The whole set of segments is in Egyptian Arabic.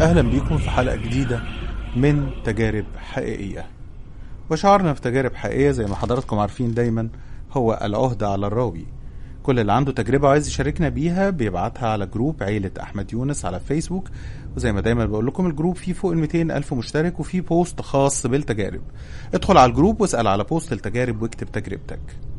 أهلا بيكم في حلقة جديدة من تجارب حقيقية وشعارنا في تجارب حقيقية زي ما حضراتكم عارفين دايما هو العهدة على الراوي كل اللي عنده تجربة وعايز يشاركنا بيها بيبعتها على جروب عيلة أحمد يونس على فيسبوك وزي ما دايما بقول لكم الجروب فيه فوق ال 200 ألف مشترك وفيه بوست خاص بالتجارب ادخل على الجروب واسأل على بوست التجارب واكتب تجربتك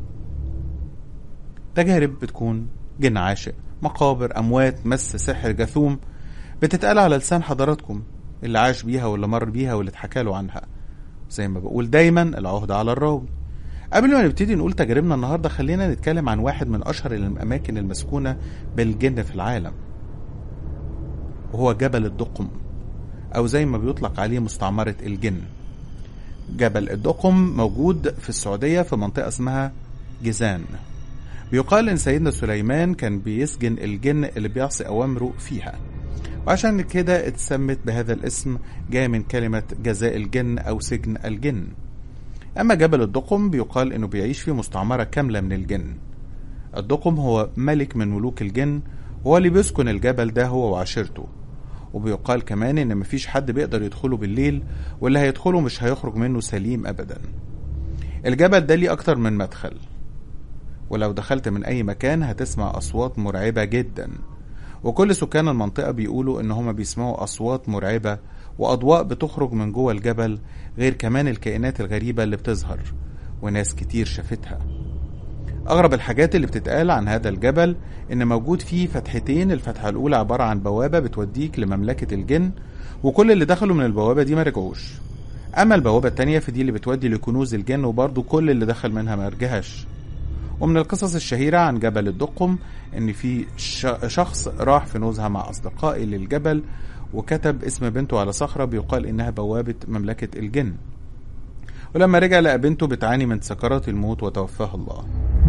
تجارب بتكون جن عاشق مقابر أموات مس سحر جاثوم بتتقال على لسان حضراتكم اللي عاش بيها واللي مر بيها واللي اتحكى له عنها زي ما بقول دايما العهدة على الراوي قبل ما نبتدي نقول تجاربنا النهارده خلينا نتكلم عن واحد من اشهر الاماكن المسكونه بالجن في العالم وهو جبل الدقم او زي ما بيطلق عليه مستعمره الجن جبل الدقم موجود في السعوديه في منطقه اسمها جيزان بيقال ان سيدنا سليمان كان بيسجن الجن اللي بيعصي اوامره فيها وعشان كده اتسمت بهذا الاسم جاي من كلمة جزاء الجن أو سجن الجن أما جبل الدقم بيقال إنه بيعيش في مستعمرة كاملة من الجن الدقم هو ملك من ملوك الجن وهو اللي بيسكن الجبل ده هو وعشيرته وبيقال كمان إن مفيش حد بيقدر يدخله بالليل واللي هيدخله مش هيخرج منه سليم أبدا الجبل ده ليه أكتر من مدخل ولو دخلت من أي مكان هتسمع أصوات مرعبة جدا وكل سكان المنطقة بيقولوا إن هما بيسمعوا أصوات مرعبة وأضواء بتخرج من جوه الجبل غير كمان الكائنات الغريبة اللي بتظهر وناس كتير شافتها أغرب الحاجات اللي بتتقال عن هذا الجبل إن موجود فيه فتحتين الفتحة الأولى عبارة عن بوابة بتوديك لمملكة الجن وكل اللي دخلوا من البوابة دي ما رجعوش أما البوابة التانية فدي اللي بتودي لكنوز الجن وبرضه كل اللي دخل منها ما رجعش ومن القصص الشهيرة عن جبل الدقم إن في شخص راح في نزهة مع أصدقائي للجبل وكتب اسم بنته على صخرة بيقال إنها بوابة مملكة الجن ولما رجع لقى بنته بتعاني من سكرات الموت وتوفاها الله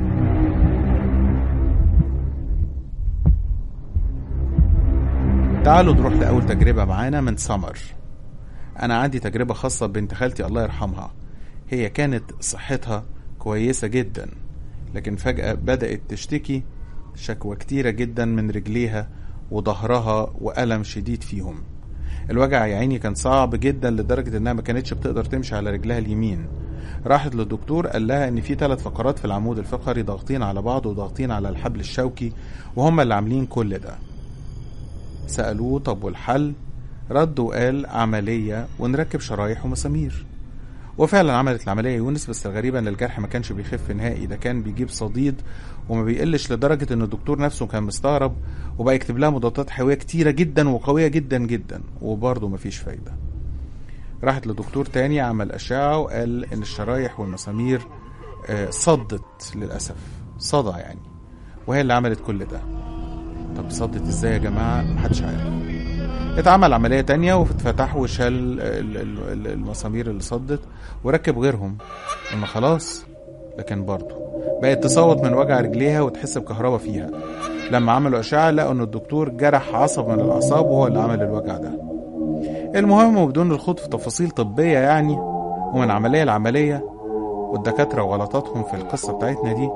تعالوا نروح لأول تجربة معانا من سمر أنا عندي تجربة خاصة ببنت خالتي الله يرحمها هي كانت صحتها كويسة جدا لكن فجأة بدأت تشتكي شكوى كتيرة جدا من رجليها وظهرها وألم شديد فيهم الوجع يا عيني كان صعب جدا لدرجة انها ما كانتش بتقدر تمشي على رجلها اليمين راحت للدكتور قال لها ان في ثلاث فقرات في العمود الفقري ضاغطين على بعض وضاغطين على الحبل الشوكي وهم اللي عاملين كل ده سألوه طب والحل رد وقال عملية ونركب شرايح ومسامير وفعلا عملت العملية يونس بس الغريبة ان الجرح ما كانش بيخف نهائي ده كان بيجيب صديد وما بيقلش لدرجة ان الدكتور نفسه كان مستغرب وبقى يكتب لها مضادات حيوية كتيرة جدا وقوية جدا جدا وبرضه مفيش فايدة راحت لدكتور تاني عمل أشعة وقال إن الشرايح والمسامير صدت للأسف صدى يعني وهي اللي عملت كل ده طب صدت ازاي يا جماعة محدش عارف اتعمل عملية تانية واتفتح وشال المسامير اللي صدت وركب غيرهم اما خلاص لكن برضه بقت تصوت من وجع رجليها وتحس بكهرباء فيها لما عملوا أشعة لقوا إن الدكتور جرح عصب من الأعصاب وهو اللي عمل الوجع ده المهم وبدون الخوض في تفاصيل طبية يعني ومن عملية لعملية والدكاترة وغلطاتهم في القصة بتاعتنا دي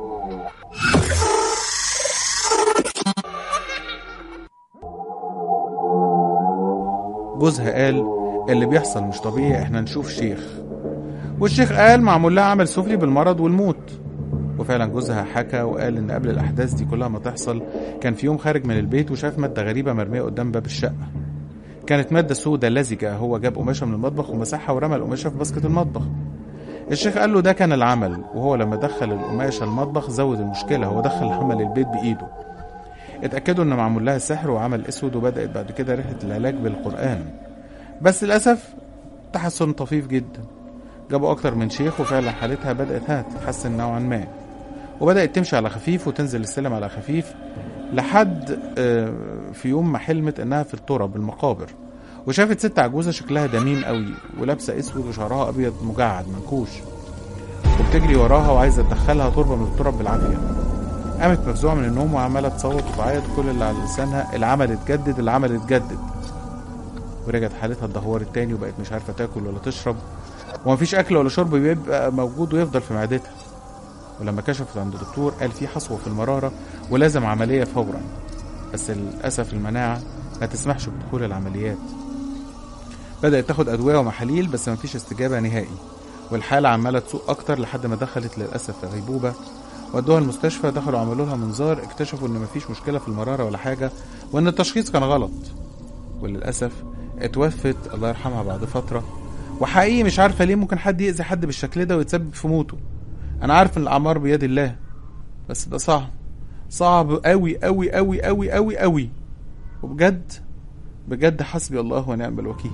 جوزها قال اللي بيحصل مش طبيعي احنا نشوف شيخ والشيخ قال معمول لها عمل سفلي بالمرض والموت وفعلا جوزها حكى وقال ان قبل الاحداث دي كلها ما تحصل كان في يوم خارج من البيت وشاف ماده غريبه مرميه قدام باب الشقه كانت ماده سودة لزجه هو جاب قماشه من المطبخ ومسحها ورمى القماشه في باسكت المطبخ الشيخ قال له ده كان العمل وهو لما دخل القماشه المطبخ زود المشكله هو دخل عمل البيت بايده اتاكدوا ان معمول لها سحر وعمل اسود وبدات بعد كده رحله العلاج بالقران بس للاسف تحسن طفيف جدا جابوا اكتر من شيخ وفعلا حالتها بدات ها تتحسن نوعا ما وبدات تمشي على خفيف وتنزل السلم على خفيف لحد في يوم ما حلمت انها في التراب المقابر وشافت ست عجوزه شكلها دميم قوي ولابسه اسود وشعرها ابيض مجعد منكوش وبتجري وراها وعايزه تدخلها تربه من التراب بالعافيه قامت مفزوعه من النوم وعماله تصوت وتعيط كل اللي على لسانها العمل اتجدد العمل اتجدد ورجعت حالتها اتدهورت تاني وبقت مش عارفه تاكل ولا تشرب ومفيش اكل ولا شرب بيبقى موجود ويفضل في معدتها ولما كشفت عند دكتور قال في حصوه في المراره ولازم عمليه فورا بس للاسف المناعه ما تسمحش بدخول العمليات بدأت تاخد أدوية ومحاليل بس مفيش استجابة نهائي والحالة عمالة تسوء أكتر لحد ما دخلت للأسف في غيبوبة ودوها المستشفى دخلوا عملوا لها منظار اكتشفوا إن مفيش مشكلة في المرارة ولا حاجة وإن التشخيص كان غلط وللأسف اتوفت الله يرحمها بعد فترة وحقيقي مش عارفة ليه ممكن حد يأذي حد بالشكل ده ويتسبب في موته أنا عارف إن الأعمار بيد الله بس ده صعب صعب قوي قوي قوي قوي قوي قوي وبجد بجد حسبي الله ونعم الوكيل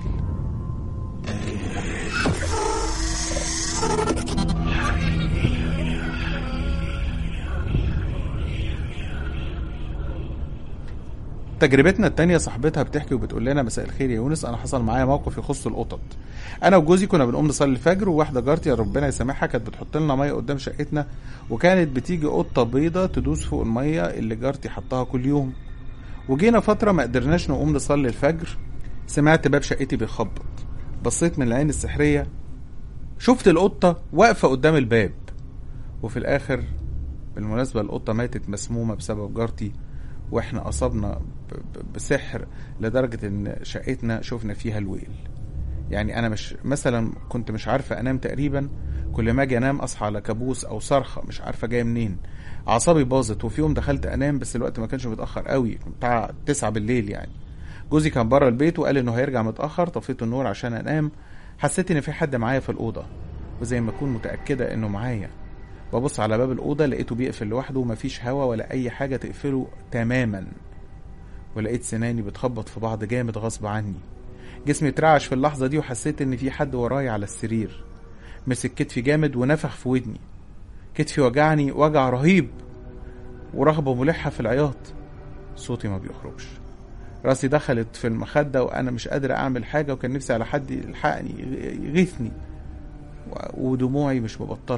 تجربتنا التانية صاحبتها بتحكي وبتقول لنا مساء الخير يا يونس انا حصل معايا موقف يخص القطط انا وجوزي كنا بنقوم نصلي الفجر وواحده جارتي يا ربنا يسامحها كانت بتحط لنا ميه قدام شقتنا وكانت بتيجي قطه بيضه تدوس فوق الميه اللي جارتي حطها كل يوم وجينا فتره ما قدرناش نقوم نصلي الفجر سمعت باب شقتي بيخبط بصيت من العين السحريه شفت القطه واقفه قدام الباب وفي الاخر بالمناسبه القطه ماتت مسمومه بسبب جارتي واحنا اصبنا ب- ب- بسحر لدرجه ان شقتنا شفنا فيها الويل يعني انا مش مثلا كنت مش عارفه انام تقريبا كل ما اجي انام اصحى على كابوس او صرخه مش عارفه جايه منين اعصابي باظت وفي يوم دخلت انام بس الوقت ما كانش متاخر قوي بتاع 9 بالليل يعني جوزي كان بره البيت وقال انه هيرجع متاخر طفيت النور عشان انام حسيت ان في حد معايا في الاوضه وزي ما اكون متاكده انه معايا ببص على باب الأوضة لقيته بيقفل لوحده ومفيش هوا ولا أي حاجة تقفله تماما ولقيت سناني بتخبط في بعض جامد غصب عني جسمي اترعش في اللحظة دي وحسيت إن في حد ورايا على السرير مسك كتفي جامد ونفخ في ودني كتفي وجعني وجع رهيب ورغبة ملحة في العياط صوتي ما بيخرجش راسي دخلت في المخدة وأنا مش قادر أعمل حاجة وكان نفسي على حد يلحقني يغيثني و- ودموعي مش مبطلة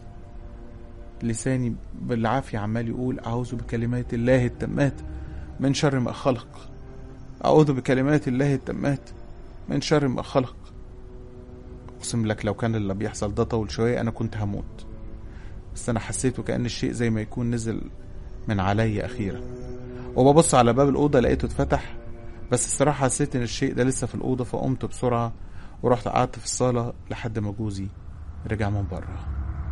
لساني بالعافية عمال يقول أعوذ بكلمات الله التامات من شر ما خلق أعوذ بكلمات الله التامات من شر ما خلق أقسم لك لو كان اللي بيحصل ده طول شوية أنا كنت هموت بس أنا حسيت وكأن الشيء زي ما يكون نزل من عليا أخيرا وببص على باب الأوضة لقيته اتفتح بس الصراحة حسيت إن الشيء ده لسه في الأوضة فقمت بسرعة ورحت قعدت في الصالة لحد ما جوزي رجع من بره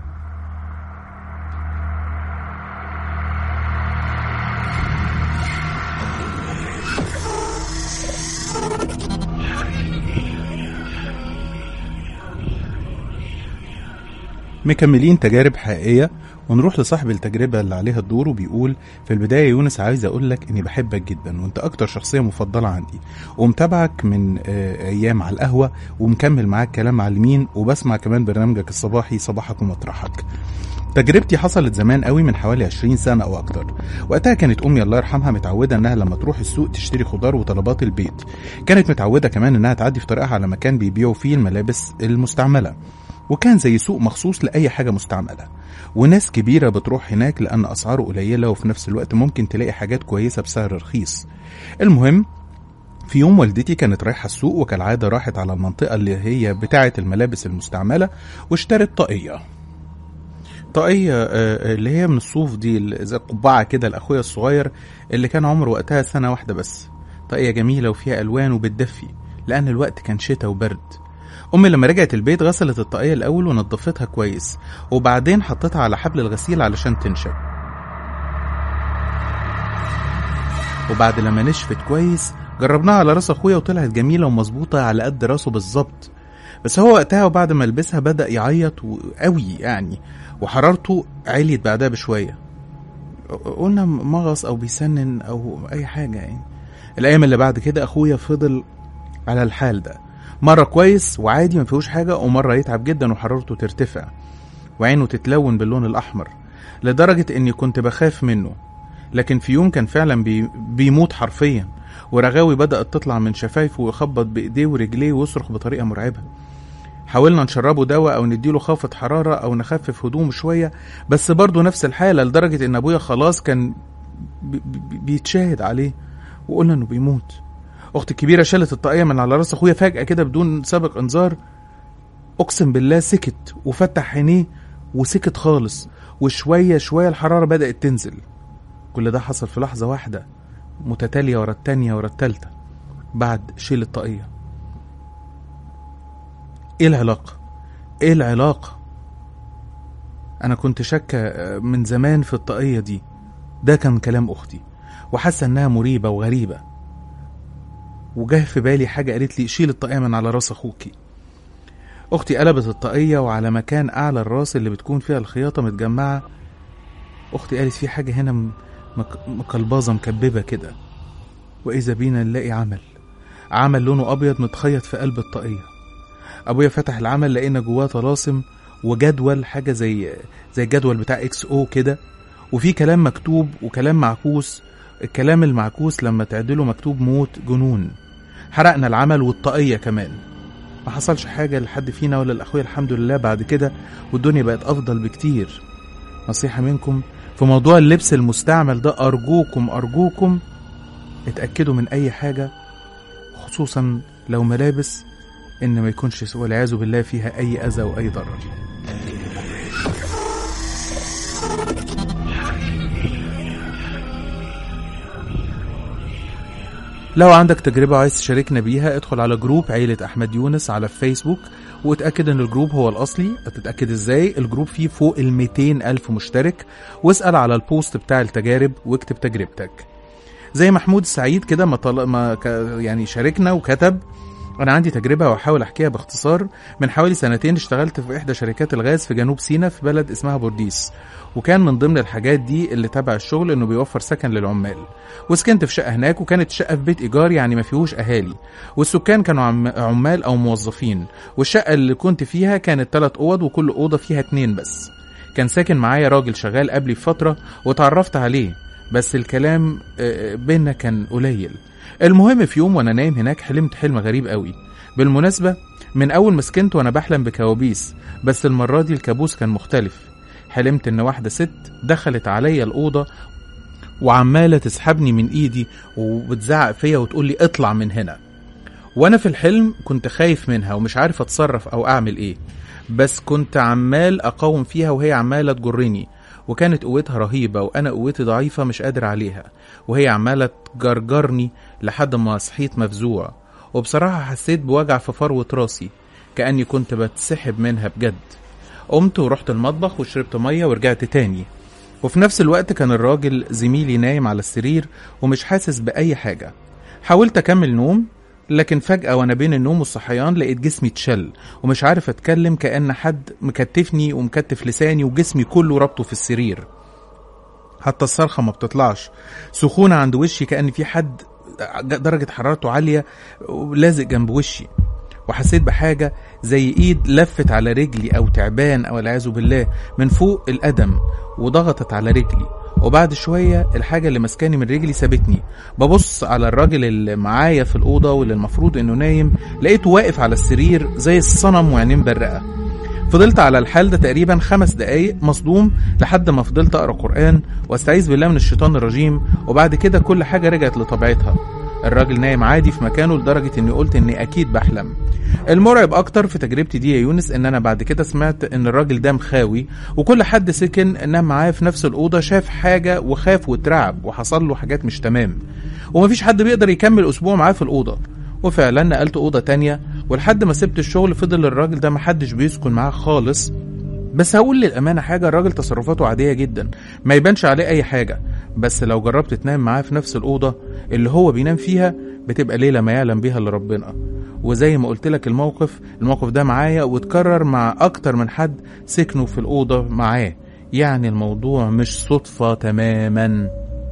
مكملين تجارب حقيقية ونروح لصاحب التجربة اللي عليها الدور وبيقول في البداية يونس عايز أقول لك إني بحبك جدا وأنت أكتر شخصية مفضلة عندي ومتابعك من آه، أيام على القهوة ومكمل معاك كلام معلمين وبسمع كمان برنامجك الصباحي صباحك ومطرحك تجربتي حصلت زمان قوي من حوالي 20 سنة أو أكتر وقتها كانت أمي الله يرحمها متعودة إنها لما تروح السوق تشتري خضار وطلبات البيت كانت متعودة كمان إنها تعدي في طريقها على مكان بيبيعوا فيه الملابس المستعملة وكان زي سوق مخصوص لأي حاجة مستعملة وناس كبيرة بتروح هناك لأن أسعاره قليلة وفي نفس الوقت ممكن تلاقي حاجات كويسة بسعر رخيص المهم في يوم والدتي كانت رايحة السوق وكالعادة راحت على المنطقة اللي هي بتاعة الملابس المستعملة واشترت طاقية طاقية آه، اللي هي من الصوف دي اللي زي قبعة كده لأخويا الصغير اللي كان عمره وقتها سنة واحدة بس طاقية جميلة وفيها ألوان وبتدفي لأن الوقت كان شتاء وبرد أمي لما رجعت البيت غسلت الطاقية الأول ونضفتها كويس وبعدين حطيتها على حبل الغسيل علشان تنشف وبعد لما نشفت كويس جربناها على راس اخويا وطلعت جميله ومظبوطه على قد راسه بالظبط بس هو وقتها وبعد ما لبسها بدا يعيط و- قوي يعني وحرارته عليت بعدها بشويه قلنا مغص او بيسنن او اي حاجه يعني الايام اللي بعد كده اخويا فضل على الحال ده مره كويس وعادي ما فيهوش حاجه ومره يتعب جدا وحرارته ترتفع وعينه تتلون باللون الاحمر لدرجه اني كنت بخاف منه لكن في يوم كان فعلا بي بيموت حرفيا ورغاوي بدأت تطلع من شفايفه ويخبط بإيديه ورجليه ويصرخ بطريقة مرعبة حاولنا نشربه دواء أو نديله خافض حرارة أو نخفف هدومه شوية بس برضه نفس الحالة لدرجة إن أبويا خلاص كان بي بي بيتشاهد عليه وقلنا إنه بيموت أختي الكبيرة شالت الطاقية من على راس أخويا فجأة كده بدون سابق إنذار أقسم بالله سكت وفتح عينيه وسكت خالص وشوية شوية الحرارة بدأت تنزل كل ده حصل في لحظة واحدة متتالية ورا التانية ورا التالتة بعد شيل الطاقية ايه العلاقة ايه العلاقة انا كنت شاكة من زمان في الطاقية دي ده كان كلام اختي وحاسة انها مريبة وغريبة وجه في بالي حاجة قالت لي شيل الطاقية من على راس اخوكي اختي قلبت الطاقية وعلى مكان اعلى الراس اللي بتكون فيها الخياطة متجمعة اختي قالت في حاجة هنا م- مك- مكلبظة مكببة كده واذا بينا نلاقي عمل عمل لونه ابيض متخيط في قلب الطاقية ابويا فتح العمل لقينا جواه طلاسم وجدول حاجة زي زي الجدول بتاع اكس او كده وفي كلام مكتوب وكلام معكوس الكلام المعكوس لما تعدله مكتوب موت جنون حرقنا العمل والطاقية كمان ما حصلش حاجة لحد فينا ولا لأخويا الحمد لله بعد كده والدنيا بقت أفضل بكتير نصيحة منكم في موضوع اللبس المستعمل ده أرجوكم أرجوكم اتأكدوا من أي حاجة خصوصا لو ملابس إن ما يكونش والعياذ بالله فيها أي أذى وأي ضرر لو عندك تجربة وعايز تشاركنا بيها ادخل على جروب عيلة أحمد يونس على فيسبوك واتأكد ان الجروب هو الأصلي هتتأكد ازاي الجروب فيه فوق ال 200 ألف مشترك واسأل على البوست بتاع التجارب واكتب تجربتك زي محمود السعيد كده ما, طل... ما ك... يعني شاركنا وكتب أنا عندي تجربة وأحاول أحكيها باختصار من حوالي سنتين اشتغلت في إحدى شركات الغاز في جنوب سيناء في بلد اسمها بورديس وكان من ضمن الحاجات دي اللي تبع الشغل إنه بيوفر سكن للعمال وسكنت في شقة هناك وكانت الشقة في بيت إيجار يعني ما فيهوش أهالي والسكان كانوا عم... عمال أو موظفين والشقة اللي كنت فيها كانت ثلاث أوض وكل أوضة فيها اتنين بس كان ساكن معايا راجل شغال قبلي بفترة وتعرفت عليه بس الكلام آه، بينا كان قليل المهم في يوم وانا نايم هناك حلمت حلم غريب قوي بالمناسبة من أول ما سكنت وأنا بحلم بكوابيس بس المرة دي الكابوس كان مختلف حلمت إن واحدة ست دخلت عليا الأوضة وعمالة تسحبني من إيدي وبتزعق فيا وتقول لي اطلع من هنا وأنا في الحلم كنت خايف منها ومش عارف أتصرف أو أعمل إيه بس كنت عمال أقاوم فيها وهي عمالة تجرني وكانت قوتها رهيبة وأنا قوتي ضعيفة مش قادر عليها وهي عمالة تجرجرني لحد ما صحيت مفزوع وبصراحة حسيت بوجع في فروة راسي كأني كنت بتسحب منها بجد قمت ورحت المطبخ وشربت مية ورجعت تاني وفي نفس الوقت كان الراجل زميلي نايم على السرير ومش حاسس بأي حاجة حاولت أكمل نوم لكن فجأة وأنا بين النوم والصحيان لقيت جسمي اتشل ومش عارف أتكلم كأن حد مكتفني ومكتف لساني وجسمي كله ربطه في السرير حتى الصرخة ما بتطلعش سخونة عند وشي كأن في حد درجة حرارته عالية لازق جنب وشي وحسيت بحاجة زي ايد لفت على رجلي او تعبان او العياذ بالله من فوق القدم وضغطت على رجلي وبعد شوية الحاجة اللي مسكاني من رجلي سابتني ببص على الراجل اللي معايا في الأوضة واللي المفروض انه نايم لقيته واقف على السرير زي الصنم وعينيه مبرقة فضلت على الحال ده تقريبا خمس دقايق مصدوم لحد ما فضلت اقرا قران واستعيذ بالله من الشيطان الرجيم وبعد كده كل حاجه رجعت لطبيعتها الراجل نايم عادي في مكانه لدرجه اني قلت اني اكيد بحلم المرعب اكتر في تجربتي دي يا يونس ان انا بعد كده سمعت ان الراجل ده مخاوي وكل حد سكن نام معاه في نفس الاوضه شاف حاجه وخاف واترعب وحصل له حاجات مش تمام ومفيش حد بيقدر يكمل اسبوع معاه في الاوضه وفعلا نقلت اوضه تانية ولحد ما سبت الشغل فضل الراجل ده محدش بيسكن معاه خالص بس هقول للأمانة حاجة الراجل تصرفاته عادية جدا ما يبانش عليه أي حاجة بس لو جربت تنام معاه في نفس الأوضة اللي هو بينام فيها بتبقى ليلة ما يعلم بيها إلا ربنا وزي ما قلت لك الموقف الموقف ده معايا واتكرر مع أكتر من حد سكنوا في الأوضة معاه يعني الموضوع مش صدفة تماما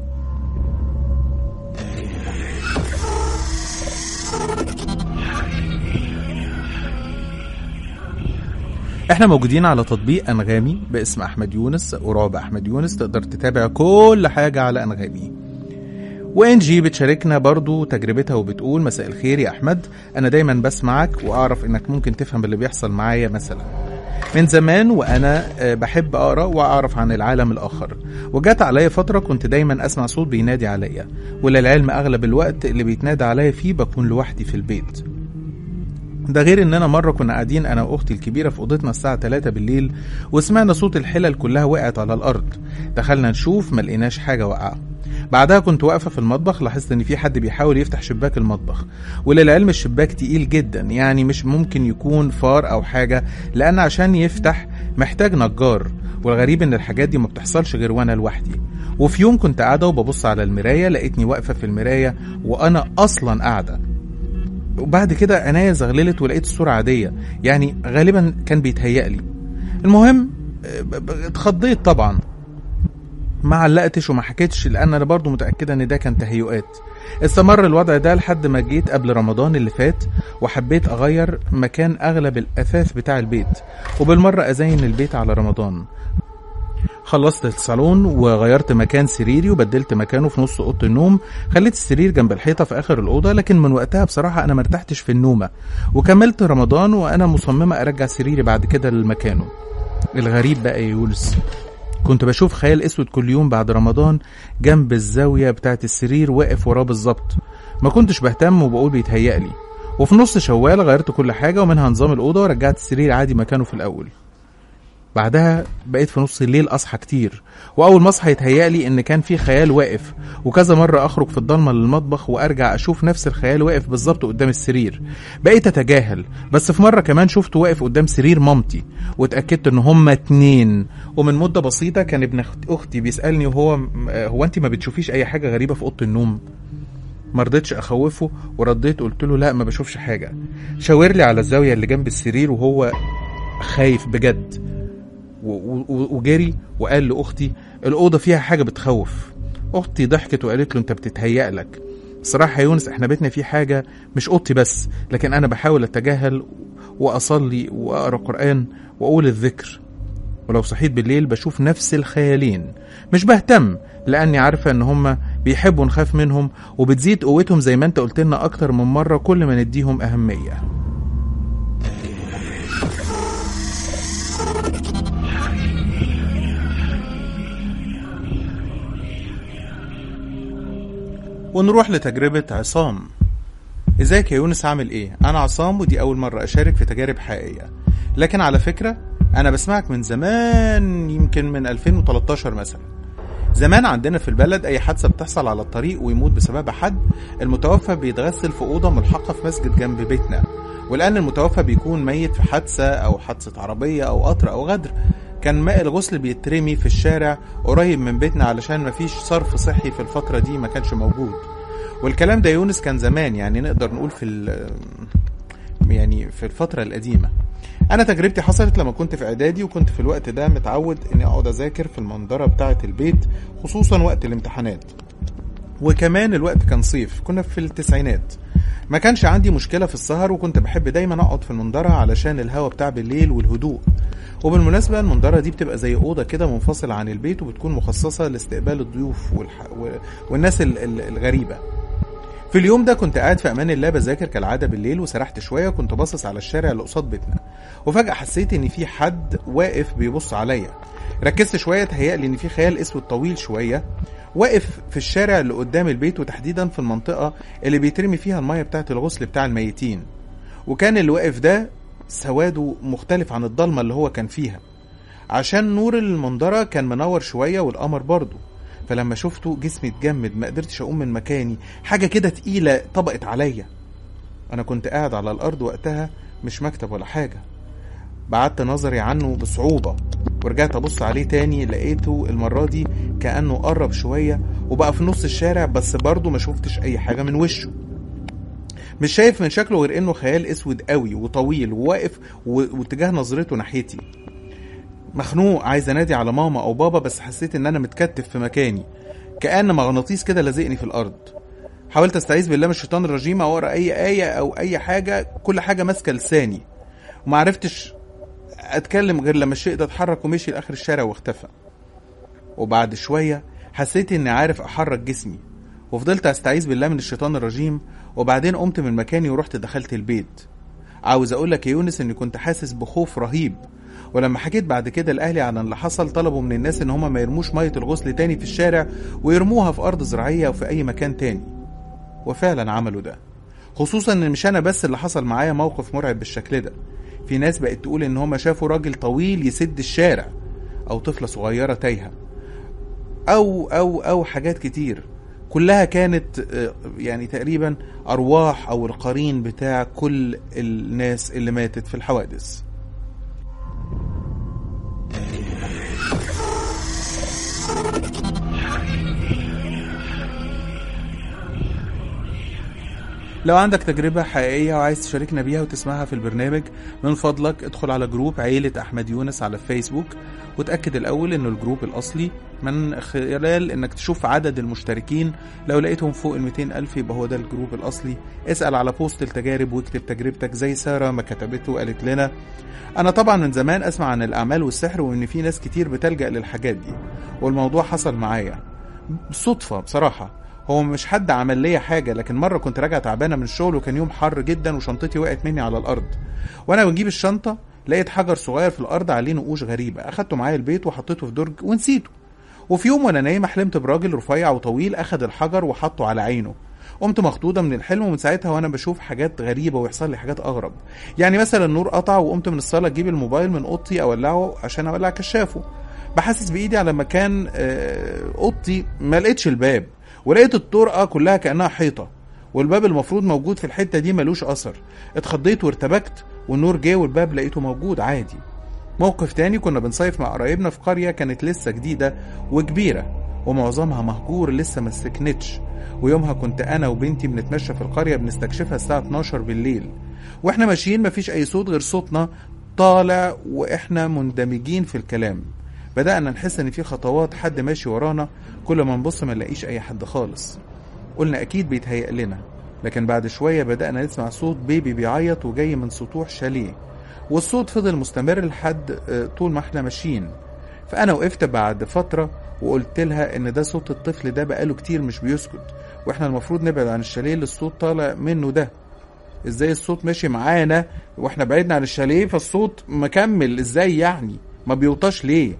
احنا موجودين على تطبيق انغامي باسم احمد يونس ورعب احمد يونس تقدر تتابع كل حاجة على انغامي وانجي بتشاركنا برضو تجربتها وبتقول مساء الخير يا احمد انا دايما بسمعك واعرف انك ممكن تفهم اللي بيحصل معايا مثلا من زمان وانا آه، بحب اقرا واعرف عن العالم الاخر وجات عليا فتره كنت دايما اسمع صوت بينادي عليا وللعلم اغلب الوقت اللي بيتنادى عليا فيه بكون لوحدي في البيت ده غير اننا مره كنا قاعدين انا واختي الكبيره في اوضتنا الساعه 3 بالليل وسمعنا صوت الحلل كلها وقعت على الارض دخلنا نشوف ما لقيناش حاجه واقعه بعدها كنت واقفة في المطبخ لاحظت إن في حد بيحاول يفتح شباك المطبخ وللعلم الشباك تقيل جدا يعني مش ممكن يكون فار أو حاجة لأن عشان يفتح محتاج نجار والغريب إن الحاجات دي ما بتحصلش غير وأنا لوحدي وفي يوم كنت قاعدة وببص على المراية لقيتني واقفة في المراية وأنا أصلا قاعدة وبعد كده عينيا زغللت ولقيت الصورة عادية يعني غالبا كان بيتهيألي المهم ب- ب- اتخضيت طبعا ما علقتش وما حكيتش لان انا برضو متاكده ان ده كان تهيؤات استمر الوضع ده لحد ما جيت قبل رمضان اللي فات وحبيت اغير مكان اغلب الاثاث بتاع البيت وبالمره ازين البيت على رمضان خلصت الصالون وغيرت مكان سريري وبدلت مكانه في نص اوضه النوم خليت السرير جنب الحيطه في اخر الاوضه لكن من وقتها بصراحه انا مرتحتش في النومه وكملت رمضان وانا مصممه ارجع سريري بعد كده لمكانه الغريب بقى يا يولس كنت بشوف خيال اسود كل يوم بعد رمضان جنب الزاويه بتاعت السرير واقف وراه بالظبط ما كنتش بهتم وبقول بيتهيألي وفي نص شوال غيرت كل حاجه ومنها نظام الاوضه ورجعت السرير عادي مكانه في الاول بعدها بقيت في نص الليل اصحى كتير واول ما اصحى يتهيألي ان كان في خيال واقف وكذا مره اخرج في الضلمه للمطبخ وارجع اشوف نفس الخيال واقف بالظبط قدام السرير بقيت اتجاهل بس في مره كمان شفته واقف قدام سرير مامتي واتاكدت ان هما اتنين ومن مده بسيطه كان ابن أخت- اختي بيسالني وهو هو انت ما بتشوفيش اي حاجه غريبه في اوضه النوم ما رضيتش اخوفه ورديت قلت له لا ما بشوفش حاجه شاور لي على الزاويه اللي جنب السرير وهو خايف بجد و- و- وجري وقال لاختي الاوضه فيها حاجه بتخوف اختي ضحكت وقالت له انت بتتهيأ لك صراحة يا يونس احنا بيتنا فيه حاجة مش اوضتي بس لكن انا بحاول اتجاهل واصلي واقرا قرآن واقول الذكر ولو صحيت بالليل بشوف نفس الخيالين مش بهتم لاني عارفة ان هما بيحبوا نخاف منهم وبتزيد قوتهم زي ما انت قلت لنا اكتر من مرة كل ما نديهم اهمية ونروح لتجربة عصام ازيك يا يونس عامل ايه انا عصام ودي اول مرة اشارك في تجارب حقيقية لكن على فكرة انا بسمعك من زمان يمكن من 2013 مثلا زمان عندنا في البلد اي حادثة بتحصل على الطريق ويموت بسببها حد المتوفى بيتغسل في اوضة ملحقة في مسجد جنب بيتنا ولان المتوفى بيكون ميت في حادثة او حادثة عربية او قطر او غدر كان ماء الغسل بيترمي في الشارع قريب من بيتنا علشان مفيش صرف صحي في الفترة دي ما كانش موجود والكلام ده يونس كان زمان يعني نقدر نقول في ال- يعني في الفترة القديمة أنا تجربتي حصلت لما كنت في إعدادي وكنت في الوقت ده متعود إني أقعد أذاكر في المنظرة بتاعة البيت خصوصا وقت الامتحانات وكمان الوقت كان صيف كنا في التسعينات ما كانش عندي مشكلة في السهر وكنت بحب دايما أقعد في المنظرة علشان الهواء بتاع بالليل والهدوء وبالمناسبة المنظرة دي بتبقى زي أوضة كده منفصلة عن البيت وبتكون مخصصة لاستقبال الضيوف والح... و... والناس ال... ال- الغريبة في اليوم ده كنت قاعد في امان الله بذاكر كالعاده بالليل وسرحت شويه وكنت باصص على الشارع اللي قصاد بيتنا وفجاه حسيت ان في حد واقف بيبص عليا ركزت شويه تهيألي ان في خيال اسود طويل شويه واقف في الشارع اللي قدام البيت وتحديدا في المنطقه اللي بيترمي فيها الميه بتاعه الغسل بتاع الميتين وكان اللي واقف ده سواده مختلف عن الضلمه اللي هو كان فيها عشان نور المنظره كان منور شويه والقمر برضه فلما شفته جسمي اتجمد ما قدرتش اقوم من مكاني حاجه كده تقيله طبقت عليا انا كنت قاعد على الارض وقتها مش مكتب ولا حاجه بعدت نظري عنه بصعوبة ورجعت أبص عليه تاني لقيته المرة دي كأنه قرب شوية وبقى في نص الشارع بس برضه ما شفتش أي حاجة من وشه مش شايف من شكله غير إنه خيال أسود قوي وطويل وواقف و- واتجاه نظرته ناحيتي مخنوق عايز انادي على ماما او بابا بس حسيت ان انا متكتف في مكاني كأن مغناطيس كده لازقني في الارض حاولت استعيذ بالله من الشيطان الرجيم او اقرا اي ايه او اي حاجه كل حاجه ماسكه لساني وما عرفتش اتكلم غير لما الشيء ده اتحرك ومشي لاخر الشارع واختفى وبعد شويه حسيت اني عارف احرك جسمي وفضلت استعيذ بالله من الشيطان الرجيم وبعدين قمت من مكاني ورحت دخلت البيت عاوز اقول لك يا يونس اني كنت حاسس بخوف رهيب ولما حكيت بعد كده لاهلي عن اللي حصل طلبوا من الناس ان هم ما يرموش ميه الغسل تاني في الشارع ويرموها في ارض زراعيه او في اي مكان تاني وفعلا عملوا ده خصوصا ان مش انا بس اللي حصل معايا موقف مرعب بالشكل ده في ناس بقت تقول ان هم شافوا راجل طويل يسد الشارع او طفله صغيره تايهه او او او حاجات كتير كلها كانت آه، يعني تقريبا ارواح او القرين بتاع كل الناس اللي ماتت في الحوادث لو عندك تجربة حقيقية وعايز تشاركنا بيها وتسمعها في البرنامج من فضلك ادخل على جروب عيلة أحمد يونس على فيسبوك وتأكد الأول إنه الجروب الأصلي من خلال إنك تشوف عدد المشتركين لو لقيتهم فوق ال 200 ألف يبقى هو ده الجروب الأصلي اسأل على بوست التجارب واكتب تجربتك زي سارة ما كتبته وقالت لنا أنا طبعا من زمان أسمع عن الأعمال والسحر وإن في ناس كتير بتلجأ للحاجات دي والموضوع حصل معايا صدفة بصراحة هو مش حد عمل ليا حاجة لكن مرة كنت راجع تعبانة من الشغل وكان يوم حر جدا وشنطتي وقعت مني على الأرض وأنا بنجيب الشنطة لقيت حجر صغير في الأرض عليه نقوش غريبة أخدته معايا البيت وحطيته في درج ونسيته وفي يوم وأنا نايمة حلمت براجل رفيع وطويل أخد الحجر وحطه على عينه قمت مخضوضة من الحلم ومن ساعتها وانا بشوف حاجات غريبة ويحصل لي حاجات اغرب يعني مثلا النور قطع وقمت من الصالة اجيب الموبايل من اوضتي اولعه عشان اولع كشافه بحسس بايدي على مكان آه، اوضتي ما لقيتش الباب ولقيت الطرقة كلها كأنها حيطة والباب المفروض موجود في الحتة دي ملوش أثر اتخضيت وارتبكت والنور جه والباب لقيته موجود عادي موقف تاني كنا بنصيف مع قرايبنا في قرية كانت لسه جديدة وكبيرة ومعظمها مهجور لسه ما سكنتش ويومها كنت أنا وبنتي بنتمشى في القرية بنستكشفها الساعة 12 بالليل واحنا ماشيين مفيش أي صوت غير صوتنا طالع واحنا مندمجين في الكلام بدأنا نحس إن في خطوات حد ماشي ورانا كل ما نبص ما نلاقيش أي حد خالص قلنا أكيد بيتهيأ لنا لكن بعد شوية بدأنا نسمع صوت بيبي بيعيط وجاي من سطوح شاليه والصوت فضل مستمر لحد آه، طول ما احنا ماشيين فأنا وقفت بعد فترة وقلت لها إن ده صوت الطفل ده بقاله كتير مش بيسكت وإحنا المفروض نبعد عن الشاليه اللي الصوت طالع منه ده ازاي الصوت ماشي معانا واحنا بعدنا عن الشاليه فالصوت مكمل ازاي يعني ما بيوطاش ليه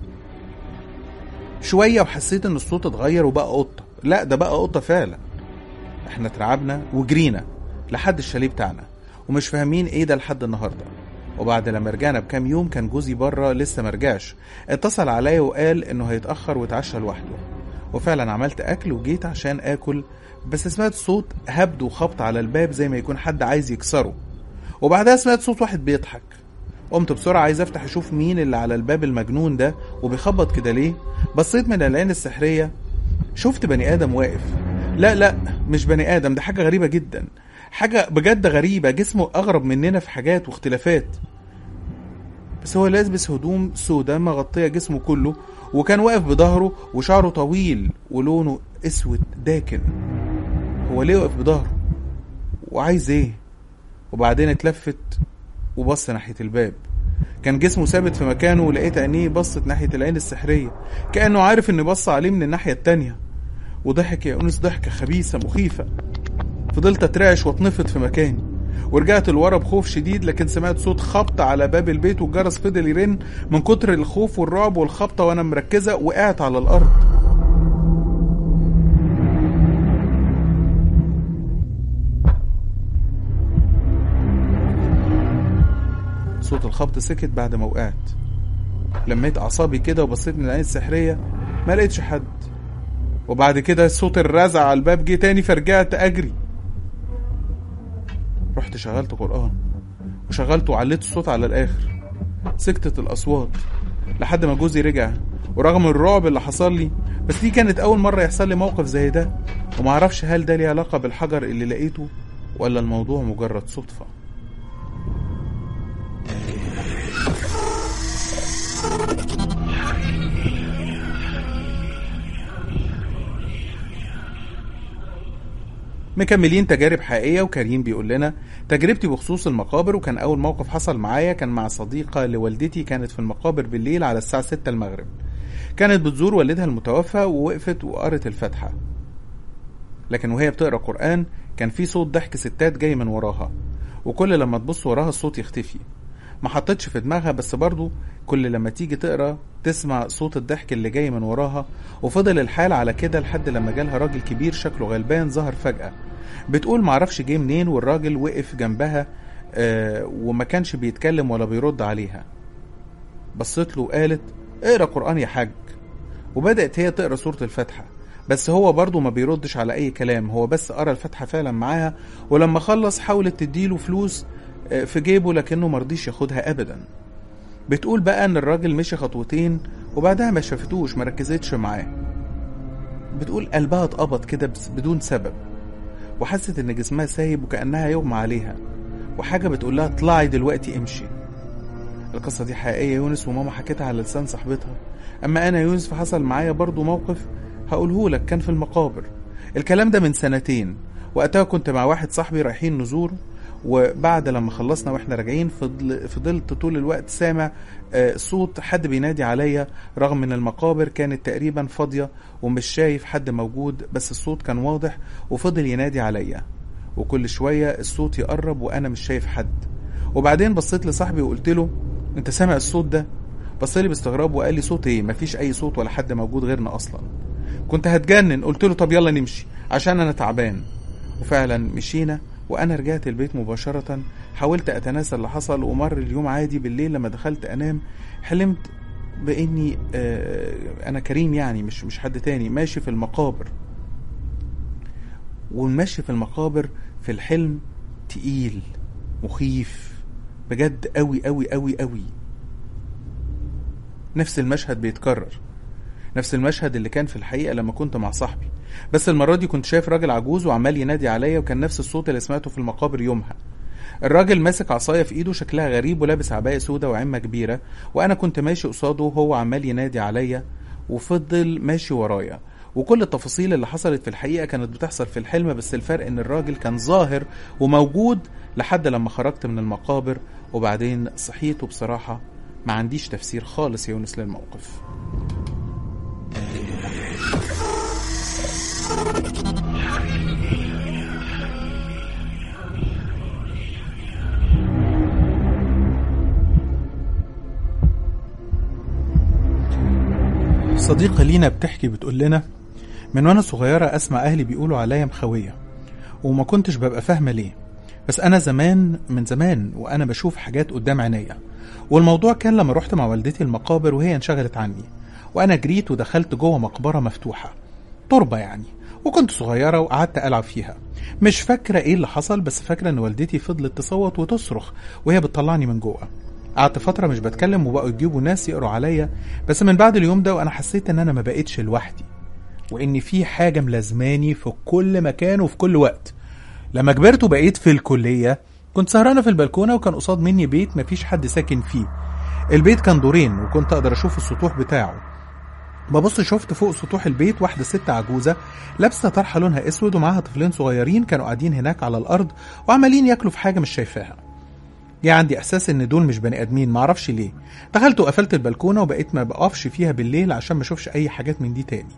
شوية وحسيت ان الصوت اتغير وبقى قطة لا ده بقى قطة فعلا احنا اترعبنا وجرينا لحد الشاليه بتاعنا ومش فاهمين ايه ده لحد النهارده وبعد لما رجعنا بكام يوم كان جوزي بره لسه مرجعش اتصل عليا وقال انه هيتاخر واتعشى لوحده وفعلا عملت اكل وجيت عشان اكل بس سمعت صوت هبد وخبط على الباب زي ما يكون حد عايز يكسره وبعدها سمعت صوت واحد بيضحك قمت بسرعة عايز افتح اشوف مين اللي على الباب المجنون ده وبيخبط كده ليه بصيت من العين السحرية شفت بني ادم واقف لا لا مش بني ادم ده حاجة غريبة جدا حاجة بجد غريبة جسمه اغرب مننا في حاجات واختلافات بس هو لابس هدوم سودا مغطية جسمه كله وكان واقف بظهره وشعره طويل ولونه اسود داكن هو ليه واقف بظهره وعايز ايه وبعدين اتلفت وبص ناحية الباب كان جسمه ثابت في مكانه ولقيت عينيه بصت ناحية العين السحرية كأنه عارف إني بص عليه من الناحية التانية وضحك يا أنس ضحكة خبيثة مخيفة فضلت أترعش واتنفض في مكاني ورجعت لورا بخوف شديد لكن سمعت صوت خبط على باب البيت والجرس فضل يرن من كتر الخوف والرعب والخبطة وأنا مركزة وقعت على الأرض صوت الخبط سكت بعد ما وقعت لميت اعصابي كده وبصيت من العين السحريه ما لقيتش حد وبعد كده صوت الرزع على الباب جه تاني فرجعت اجري رحت شغلت قران وشغلته وعليت الصوت على الاخر سكتت الاصوات لحد ما جوزي رجع ورغم الرعب اللي حصل لي بس دي كانت اول مره يحصل لي موقف زي ده ومعرفش هل ده ليه علاقه بالحجر اللي لقيته ولا الموضوع مجرد صدفه مكملين تجارب حقيقية وكريم بيقول لنا تجربتي بخصوص المقابر وكان أول موقف حصل معايا كان مع صديقة لوالدتي كانت في المقابر بالليل على الساعة 6 المغرب كانت بتزور والدها المتوفى ووقفت وقرت الفاتحة لكن وهي بتقرا قرآن كان في صوت ضحك ستات جاي من وراها وكل لما تبص وراها الصوت يختفي ما حطتش في دماغها بس برضو كل لما تيجي تقرا تسمع صوت الضحك اللي جاي من وراها وفضل الحال على كده لحد لما جالها راجل كبير شكله غلبان ظهر فجأة بتقول معرفش جه منين والراجل وقف جنبها آه وما كانش بيتكلم ولا بيرد عليها بصت له وقالت اقرا قرآن يا حاج وبدأت هي تقرا سورة الفاتحة بس هو برضه ما بيردش على أي كلام هو بس قرا الفاتحة فعلا معاها ولما خلص حاولت تديله فلوس آه، في جيبه لكنه مرضيش ياخدها أبدا بتقول بقى إن الراجل مشي خطوتين وبعدها ما شافتوش ما ركزتش معاه بتقول قلبها اتقبض كده بس بدون سبب وحست إن جسمها سايب وكأنها يغمى عليها وحاجة بتقول لها اطلعي دلوقتي امشي القصة دي حقيقية يونس وماما حكيتها على لسان صاحبتها أما أنا يونس فحصل معايا برضو موقف هقوله لك كان في المقابر الكلام ده من سنتين وقتها كنت مع واحد صاحبي رايحين نزوره وبعد لما خلصنا واحنا راجعين فضل فضلت طول الوقت سامع آه، صوت حد بينادي عليا رغم ان المقابر كانت تقريبا فاضيه ومش شايف حد موجود بس الصوت كان واضح وفضل ينادي عليا وكل شويه الصوت يقرب وانا مش شايف حد وبعدين بصيت لصاحبي وقلت له انت سامع الصوت ده بص لي باستغراب وقال لي صوت ايه مفيش اي صوت ولا حد موجود غيرنا اصلا كنت هتجنن قلت له طب يلا نمشي عشان انا تعبان وفعلا مشينا وانا رجعت البيت مباشره حاولت اتناسى اللي حصل ومر اليوم عادي بالليل لما دخلت انام حلمت باني آه، انا كريم يعني مش مش حد تاني ماشي في المقابر والمشي في المقابر في الحلم تقيل مخيف بجد قوي قوي قوي قوي نفس المشهد بيتكرر نفس المشهد اللي كان في الحقيقة لما كنت مع صاحبي بس المرة دي كنت شايف راجل عجوز وعمال ينادي عليا وكان نفس الصوت اللي سمعته في المقابر يومها الراجل ماسك عصاية في ايده شكلها غريب ولابس عباية سودة وعمة كبيرة وانا كنت ماشي قصاده وهو عمال ينادي عليا وفضل ماشي ورايا وكل التفاصيل اللي حصلت في الحقيقة كانت بتحصل في الحلم بس الفرق ان الراجل كان ظاهر وموجود لحد لما خرجت من المقابر وبعدين صحيت وبصراحة ما عنديش تفسير خالص يا يونس للموقف صديقة لينا بتحكي بتقول لنا من وانا صغيرة اسمع اهلي بيقولوا عليا مخوية وما كنتش ببقى فاهمة ليه بس انا زمان من زمان وانا بشوف حاجات قدام عينيا والموضوع كان لما رحت مع والدتي المقابر وهي انشغلت عني وانا جريت ودخلت جوه مقبرة مفتوحة تربة يعني وكنت صغيرة وقعدت ألعب فيها مش فاكرة ايه اللي حصل بس فاكرة ان والدتي فضلت تصوت وتصرخ وهي بتطلعني من جوه قعدت فترة مش بتكلم وبقوا يجيبوا ناس يقروا عليا بس من بعد اليوم ده وانا حسيت ان انا ما بقتش لوحدي وان في حاجة ملازماني في كل مكان وفي كل وقت لما كبرت وبقيت في الكلية كنت سهرانة في البلكونة وكان قصاد مني بيت مفيش حد ساكن فيه البيت كان دورين وكنت اقدر اشوف السطوح بتاعه ببص شفت فوق سطوح البيت واحدة ست عجوزة لابسة طرحة لونها اسود ومعاها طفلين صغيرين كانوا قاعدين هناك على الارض وعمالين ياكلوا في حاجة مش شايفاها جه عندي احساس ان دول مش بني ادمين معرفش ليه دخلت وقفلت البلكونه وبقيت ما بقفش فيها بالليل عشان ما اشوفش اي حاجات من دي تاني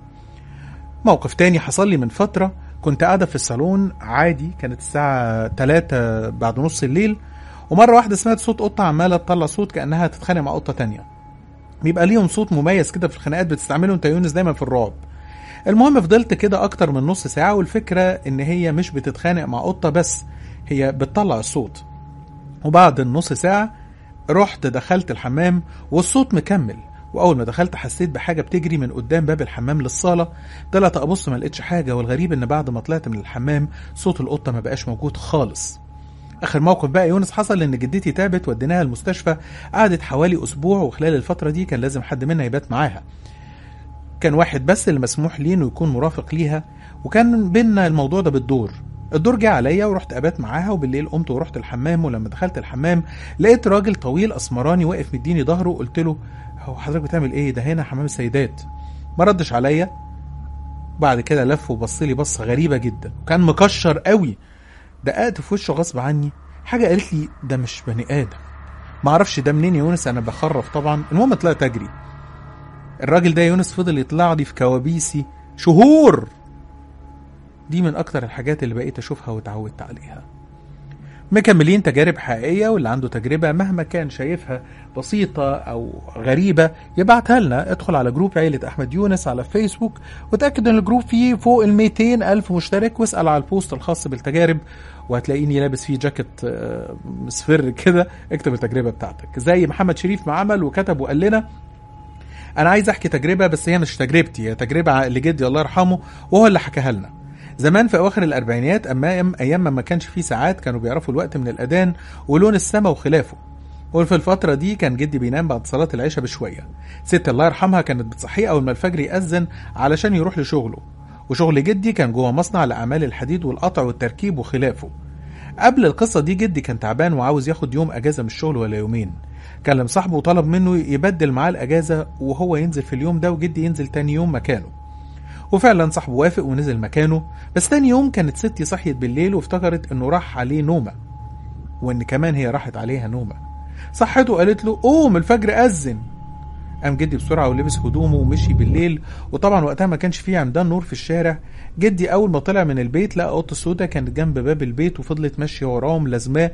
موقف تاني حصل لي من فتره كنت قاعده في الصالون عادي كانت الساعه 3 بعد نص الليل ومره واحده سمعت صوت قطه عماله تطلع صوت كانها تتخانق مع قطه تانية بيبقى ليهم صوت مميز كده في الخناقات بتستعمله انت يا يونس دايما في الرعب المهم فضلت كده اكتر من نص ساعه والفكره ان هي مش بتتخانق مع قطه بس هي بتطلع الصوت وبعد النص ساعة رحت دخلت الحمام والصوت مكمل واول ما دخلت حسيت بحاجه بتجري من قدام باب الحمام للصاله طلعت ابص ما لقيتش حاجه والغريب ان بعد ما طلعت من الحمام صوت القطه ما بقاش موجود خالص اخر موقف بقى يونس حصل ان جدتي تعبت وديناها المستشفى قعدت حوالي اسبوع وخلال الفتره دي كان لازم حد منا يبات معاها كان واحد بس اللي مسموح ليه انه يكون مرافق ليها وكان بينا الموضوع ده بالدور الدور جه عليا ورحت ابات معاها وبالليل قمت ورحت الحمام ولما دخلت الحمام لقيت راجل طويل اسمراني واقف مديني ظهره وقلت له هو حضرتك بتعمل ايه ده هنا حمام السيدات ما ردش عليا بعد كده لف وبص لي بصه غريبه جدا وكان مكشر قوي دققت في وشه غصب عني حاجه قالت لي ده مش بني ادم ما اعرفش ده منين يا يونس انا بخرف طبعا المهم طلعت اجري الراجل ده يا يونس فضل يطلع لي في كوابيسي شهور دي من اكتر الحاجات اللي بقيت اشوفها واتعودت عليها مكملين تجارب حقيقية واللي عنده تجربة مهما كان شايفها بسيطة أو غريبة يبعتها لنا ادخل على جروب عيلة أحمد يونس على فيسبوك وتأكد إن الجروب فيه فوق ال 200 ألف مشترك واسأل على البوست الخاص بالتجارب وهتلاقيني لابس فيه جاكيت آه، مصفر كده اكتب التجربة بتاعتك زي محمد شريف ما عمل وكتب وقال لنا انا عايز احكي تجربه بس هي مش تجربتي هي تجربه لجدي الله يرحمه وهو اللي حكاها لنا زمان في اواخر الاربعينيات اما ايام ما كانش فيه ساعات كانوا بيعرفوا الوقت من الاذان ولون السماء وخلافه وفي الفترة دي كان جدي بينام بعد صلاة العشاء بشوية ست الله يرحمها كانت بتصحيه أول ما الفجر يأذن علشان يروح لشغله وشغل جدي كان جوه مصنع لأعمال الحديد والقطع والتركيب وخلافه قبل القصة دي جدي كان تعبان وعاوز ياخد يوم أجازة من الشغل ولا يومين كلم صاحبه وطلب منه يبدل معاه الأجازة وهو ينزل في اليوم ده وجدي ينزل تاني يوم مكانه وفعلا صاحبه وافق ونزل مكانه بس تاني يوم كانت ستي صحيت بالليل وافتكرت انه راح عليه نومة وان كمان هي راحت عليها نومة صحته قالت له قوم الفجر أذن قام جدي بسرعة ولبس هدومه ومشي بالليل وطبعا وقتها ما كانش فيه عمدان نور في الشارع جدي أول ما طلع من البيت لقى قطة سودا كانت جنب باب البيت وفضلت ماشية وراهم لازماه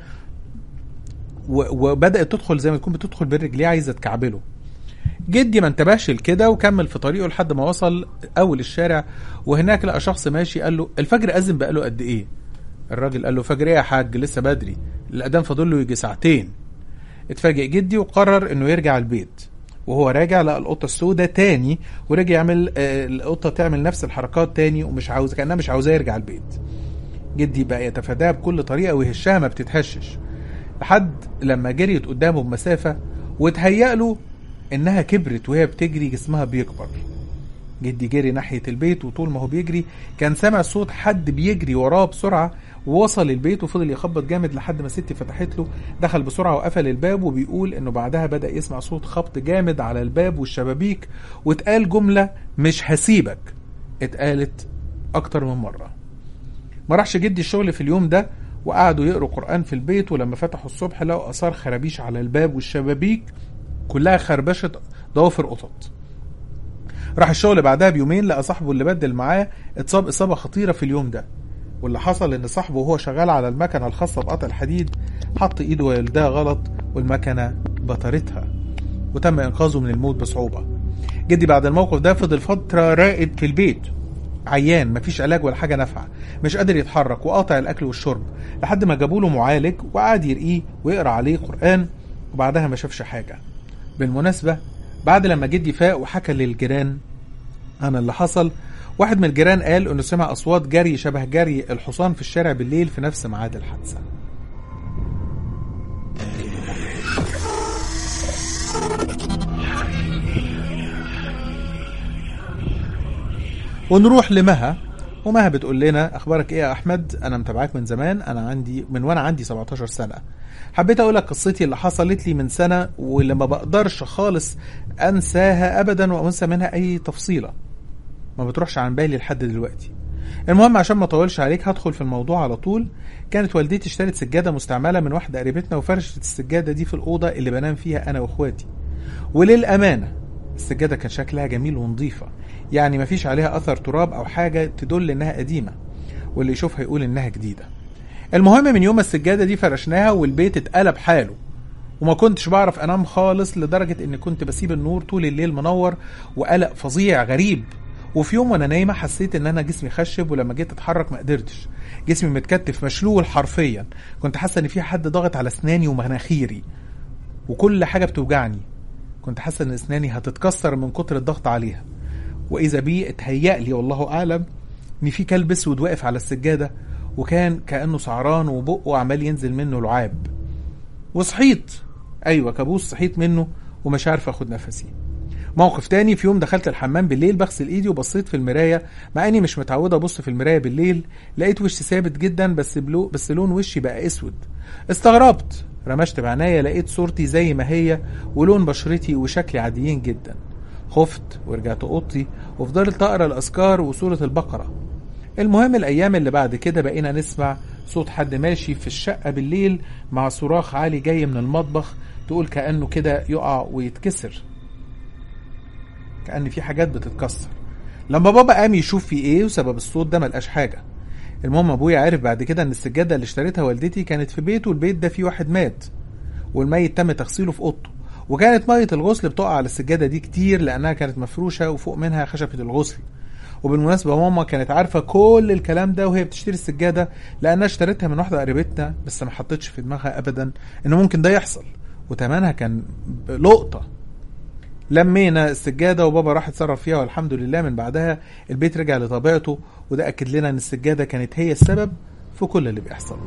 وبدأت تدخل زي ما تكون بتدخل بالرجليه عايزة تكعبله جدي ما انتبهش لكده وكمل في طريقه لحد ما وصل اول الشارع وهناك لقى شخص ماشي قال له الفجر اذن بقاله قد ايه الراجل قال له فجر ايه يا حاج لسه بدري الاذان فاضل له يجي ساعتين اتفاجئ جدي وقرر انه يرجع البيت وهو راجع لقى القطه السوداء تاني ورجع يعمل آه القطه تعمل نفس الحركات تاني ومش عاوز كانها مش عاوزاه يرجع البيت جدي بقى يتفاداها بكل طريقه ويهشها ما بتتهشش لحد لما جريت قدامه بمسافه وتهيأ له انها كبرت وهي بتجري جسمها بيكبر جدي جري ناحية البيت وطول ما هو بيجري كان سامع صوت حد بيجري وراه بسرعة ووصل البيت وفضل يخبط جامد لحد ما ستي فتحت له دخل بسرعة وقفل الباب وبيقول انه بعدها بدأ يسمع صوت خبط جامد على الباب والشبابيك واتقال جملة مش هسيبك اتقالت اكتر من مرة ما راحش جدي الشغل في اليوم ده وقعدوا يقروا قرآن في البيت ولما فتحوا الصبح لقوا آثار خرابيش على الباب والشبابيك كلها خربشة ضوافر قطط راح الشغل بعدها بيومين لقى صاحبه اللي بدل معاه اتصاب إصابة خطيرة في اليوم ده واللي حصل إن صاحبه وهو شغال على المكنة الخاصة بقطع الحديد حط إيده ويلدها غلط والمكنة بطرتها وتم إنقاذه من الموت بصعوبة جدي بعد الموقف ده فضل فترة راقد في البيت عيان مفيش علاج ولا حاجة نافعة مش قادر يتحرك وقاطع الأكل والشرب لحد ما جابوا له معالج وقعد يرقيه ويقرأ عليه قرآن وبعدها ما شافش حاجة بالمناسبة بعد لما جدي فاق وحكى للجيران عن اللي حصل واحد من الجيران قال انه سمع اصوات جري شبه جري الحصان في الشارع بالليل في نفس ميعاد الحادثه ونروح لمها ومها بتقول لنا اخبارك ايه يا احمد انا متابعاك من زمان انا عندي من وانا عندي 17 سنه حبيت اقول لك قصتي اللي حصلت لي من سنه واللي ما بقدرش خالص انساها ابدا وانسى منها اي تفصيله ما بتروحش عن بالي لحد دلوقتي المهم عشان ما اطولش عليك هدخل في الموضوع على طول كانت والدتي اشترت سجاده مستعمله من واحده قريبتنا وفرشت السجاده دي في الاوضه اللي بنام فيها انا واخواتي وللامانه السجاده كان شكلها جميل ونظيفه يعني مفيش عليها اثر تراب او حاجه تدل انها قديمه واللي يشوفها يقول انها جديده المهم من يوم السجاده دي فرشناها والبيت اتقلب حاله وما كنتش بعرف انام خالص لدرجه اني كنت بسيب النور طول الليل منور وقلق فظيع غريب وفي يوم وانا نايمه حسيت ان انا جسمي خشب ولما جيت اتحرك ما قدرتش جسمي متكتف مشلول حرفيا كنت حاسه ان في حد ضاغط على اسناني ومناخيري وكل حاجه بتوجعني كنت حاسه ان اسناني هتتكسر من كتر الضغط عليها واذا بي اتهيأ لي والله اعلم ان في كلب اسود واقف على السجاده وكان كانه سعران وبقه عمال ينزل منه لعاب وصحيت ايوه كابوس صحيت منه ومش عارف اخد نفسي موقف تاني في يوم دخلت الحمام بالليل بغسل ايدي وبصيت في المرايه مع اني مش متعوده ابص في المرايه بالليل لقيت وشي ثابت جدا بس بلو بس لون وشي بقى اسود استغربت رمشت بعناية لقيت صورتي زي ما هي ولون بشرتي وشكلي عاديين جدا خفت ورجعت اوضتي وفضلت اقرا الاذكار وسوره البقره المهم الايام اللي بعد كده بقينا نسمع صوت حد ماشي في الشقه بالليل مع صراخ عالي جاي من المطبخ تقول كانه كده يقع ويتكسر كان في حاجات بتتكسر لما بابا قام يشوف في ايه وسبب الصوت ده ملقاش حاجه المهم ابويا عرف بعد كده ان السجاده اللي اشتريتها والدتي كانت في بيته والبيت ده فيه واحد مات والميت تم تغسيله في اوضته وكانت ميه الغسل بتقع على السجاده دي كتير لانها كانت مفروشه وفوق منها خشبه الغسل وبالمناسبه ماما كانت عارفه كل الكلام ده وهي بتشتري السجاده لانها اشتريتها من واحده قريبتنا بس ما حطتش في دماغها ابدا ان ممكن ده يحصل وتمنها كان لقطه لمينا السجاده وبابا راح اتصرف فيها والحمد لله من بعدها البيت رجع لطبيعته وده اكد لنا ان السجاده كانت هي السبب في كل اللي بيحصل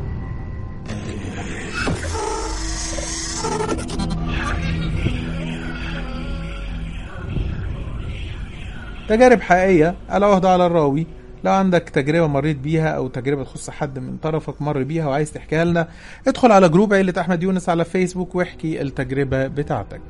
تجارب حقيقيه على عهده على الراوي لو عندك تجربة مريت بيها أو تجربة تخص حد من طرفك مر بيها وعايز تحكيها لنا ادخل على جروب عيلة أحمد يونس على فيسبوك واحكي التجربة بتاعتك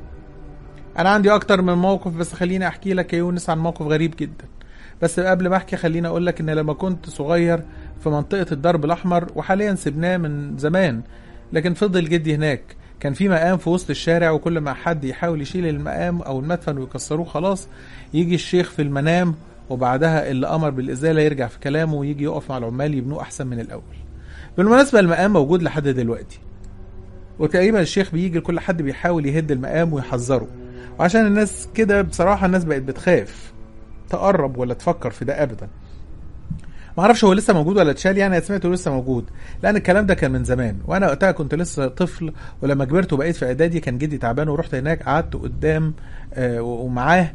أنا عندي أكتر من موقف بس خليني أحكي لك يا يونس عن موقف غريب جدا بس قبل ما أحكي خليني أقول لك إن لما كنت صغير في منطقة الدرب الأحمر وحاليا سبناه من زمان لكن فضل جدي هناك كان في مقام في وسط الشارع وكل ما حد يحاول يشيل المقام او المدفن ويكسروه خلاص يجي الشيخ في المنام وبعدها اللي امر بالازاله يرجع في كلامه ويجي يقف مع العمال يبنوه احسن من الاول بالمناسبه المقام موجود لحد دلوقتي وتقريبا الشيخ بيجي لكل حد بيحاول يهد المقام ويحذره وعشان الناس كده بصراحه الناس بقت بتخاف تقرب ولا تفكر في ده ابدا ما اعرفش هو لسه موجود ولا اتشال يعني انا سمعته لسه موجود لان الكلام ده كان من زمان وانا وقتها كنت لسه طفل ولما كبرت وبقيت في اعدادي كان جدي تعبان ورحت هناك قعدت قدام آه ومعاه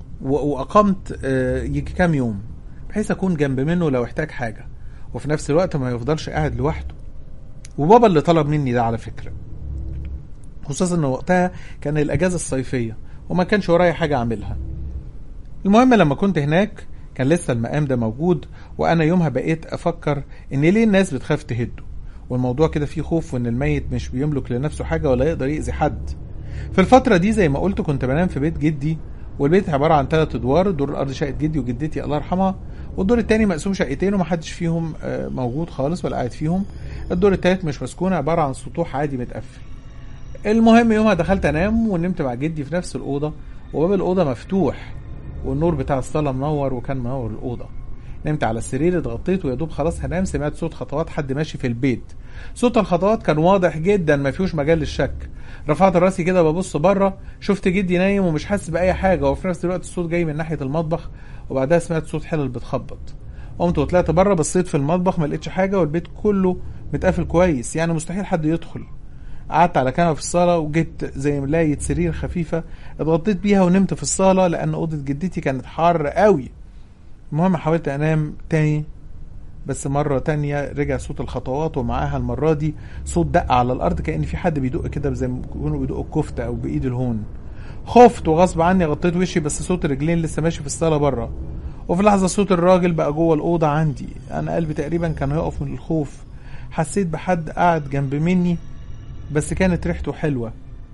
واقمت آه يجي كام يوم بحيث اكون جنب منه لو احتاج حاجه وفي نفس الوقت ما يفضلش قاعد لوحده وبابا اللي طلب مني ده على فكره خصوصا ان وقتها كان الاجازه الصيفيه وما كانش ورايا حاجه اعملها المهم لما كنت هناك كان لسه المقام ده موجود وانا يومها بقيت افكر ان ليه الناس بتخاف تهده والموضوع كده فيه خوف وان الميت مش بيملك لنفسه حاجه ولا يقدر يأذي حد في الفتره دي زي ما قلت كنت بنام في بيت جدي والبيت عباره عن ثلاث ادوار الدور الارضي شقه جدي وجدتي الله يرحمها والدور الثاني مقسوم شقتين ومحدش فيهم موجود خالص ولا قاعد فيهم الدور الثالث مش مسكون عباره عن سطوح عادي متقفل المهم يومها دخلت انام ونمت مع جدي في نفس الاوضه وباب الاوضه مفتوح والنور بتاع الصاله منور وكان منور الاوضه نمت على السرير اتغطيت ويا دوب خلاص هنام سمعت صوت خطوات حد ماشي في البيت صوت الخطوات كان واضح جدا ما فيهوش مجال للشك رفعت راسي كده ببص بره شفت جدي نايم ومش حاسس باي حاجه وفي نفس الوقت الصوت جاي من ناحيه المطبخ وبعدها سمعت صوت حلل بتخبط قمت وطلعت بره بصيت في المطبخ ما لقيتش حاجه والبيت كله متقفل كويس يعني مستحيل حد يدخل قعدت على كنبه في الصاله وجيت زي ملايه سرير خفيفه اتغطيت بيها ونمت في الصاله لان اوضه جدتي كانت حر قوي المهم حاولت انام تاني بس مرة تانية رجع صوت الخطوات ومعاها المرة دي صوت دق على الأرض كأن في حد بيدق كده زي ما يكونوا بيدقوا الكفتة أو بإيد الهون خفت وغصب عني غطيت وشي بس صوت الرجلين لسه ماشي في الصالة بره وفي لحظة صوت الراجل بقى جوه الأوضة عندي أنا قلبي تقريبا كان هيقف من الخوف حسيت بحد قاعد جنب مني بس كانت ريحته حلوة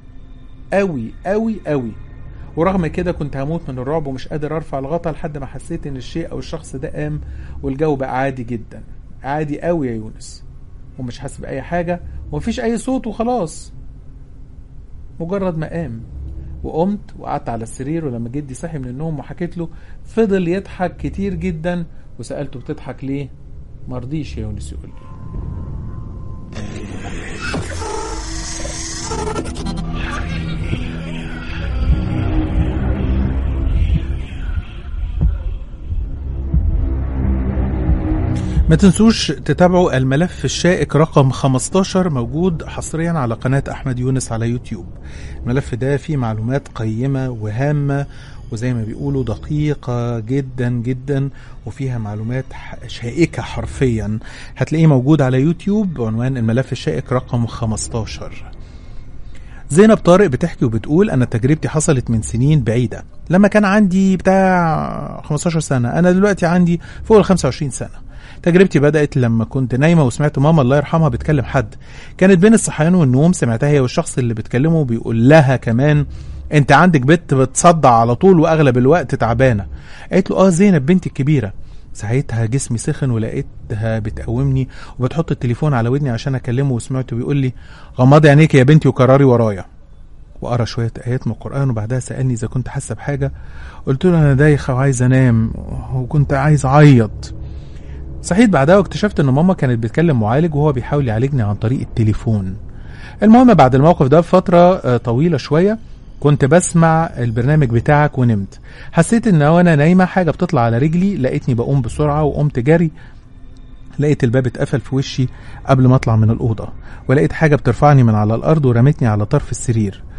قوي قوي قوي ورغم كده كنت هموت من الرعب ومش قادر ارفع الغطا لحد ما حسيت ان الشيء او الشخص ده قام والجو بقى عادي جدا عادي قوي يا يونس ومش حاسس باي حاجه ومفيش اي صوت وخلاص مجرد ما قام وقمت وقعدت على السرير ولما جدي صحي من النوم وحكيت له فضل يضحك كتير جدا وسالته بتضحك ليه مرضيش يا يونس يقول لي ما تنسوش تتابعوا الملف الشائك رقم 15 موجود حصريا على قناة أحمد يونس على يوتيوب الملف ده فيه معلومات قيمة وهامة وزي ما بيقولوا دقيقة جدا جدا وفيها معلومات شائكة حرفيا هتلاقيه موجود على يوتيوب بعنوان الملف الشائك رقم 15 زينب طارق بتحكي وبتقول انا تجربتي حصلت من سنين بعيده لما كان عندي بتاع 15 سنه انا دلوقتي عندي فوق ال 25 سنه تجربتي بدأت لما كنت نايمة وسمعت ماما الله يرحمها بتكلم حد كانت بين الصحيان والنوم سمعتها هي والشخص اللي بتكلمه بيقول لها كمان انت عندك بنت بتصدع على طول واغلب الوقت تعبانة قالت له اه زينب بنتي الكبيرة ساعتها جسمي سخن ولقيتها بتقومني وبتحط التليفون على ودني عشان اكلمه وسمعته بيقول لي غمضي عينيك يا بنتي وكرري ورايا وقرا شويه ايات من القران وبعدها سالني اذا كنت حاسه بحاجه قلت له انا دايخه وعايز انام وكنت عايز اعيط صحيت بعدها واكتشفت ان ماما كانت بتكلم معالج وهو بيحاول يعالجني عن طريق التليفون المهم بعد الموقف ده بفتره طويله شويه كنت بسمع البرنامج بتاعك ونمت حسيت ان وانا نايمه حاجه بتطلع على رجلي لقيتني بقوم بسرعه وقمت جري لقيت الباب اتقفل في وشي قبل ما اطلع من الاوضه ولقيت حاجه بترفعني من على الارض ورمتني على طرف السرير